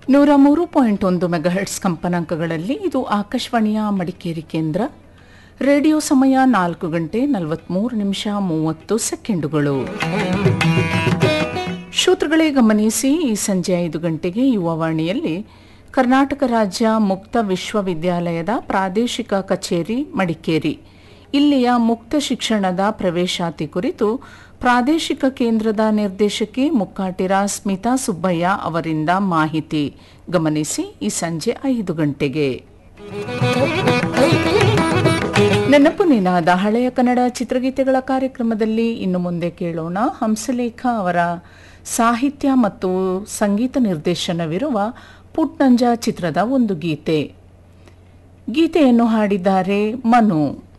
ನೂರ ಮೂರು ಪಾಯಿಂಟ್ ಒಂದು ಮೆಗಾಹೆಟ್ಸ್ ಕಂಪನಾಂಕಗಳಲ್ಲಿ ಇದು ಆಕಾಶವಾಣಿಯ ಮಡಿಕೇರಿ ಕೇಂದ್ರ ರೇಡಿಯೋ ಸಮಯ ನಾಲ್ಕು ಗಂಟೆ ನಲವತ್ಮೂರು ನಿಮಿಷ ಮೂವತ್ತು ಸೆಕೆಂಡುಗಳು ಶ್ರೋತೃಗಳೇ ಗಮನಿಸಿ ಈ ಸಂಜೆ ಐದು ಗಂಟೆಗೆ ಯುವವಾಣಿಯಲ್ಲಿ ಕರ್ನಾಟಕ ರಾಜ್ಯ ಮುಕ್ತ ವಿಶ್ವವಿದ್ಯಾಲಯದ ಪ್ರಾದೇಶಿಕ ಕಚೇರಿ ಮಡಿಕೇರಿ ಇಲ್ಲಿಯ ಮುಕ್ತ ಶಿಕ್ಷಣದ ಪ್ರವೇಶಾತಿ ಕುರಿತು ಪ್ರಾದೇಶಿಕ ಕೇಂದ್ರದ ನಿರ್ದೇಶಕಿ ಮುಕ್ಕಾಟಿರ ಸ್ಮಿತಾ ಸುಬ್ಬಯ್ಯ ಅವರಿಂದ ಮಾಹಿತಿ ಗಮನಿಸಿ ಈ ಸಂಜೆ ಐದು ಗಂಟೆಗೆ ನೆನಪು ನಿನಾದ ಹಳೆಯ ಕನ್ನಡ ಚಿತ್ರಗೀತೆಗಳ ಕಾರ್ಯಕ್ರಮದಲ್ಲಿ ಇನ್ನು ಮುಂದೆ ಕೇಳೋಣ ಹಂಸಲೇಖ ಅವರ ಸಾಹಿತ್ಯ ಮತ್ತು ಸಂಗೀತ ನಿರ್ದೇಶನವಿರುವ ಪುಟ್ನಂಜ ಚಿತ್ರದ ಒಂದು ಗೀತೆ ಗೀತೆಯನ್ನು ಹಾಡಿದ್ದಾರೆ ಮನು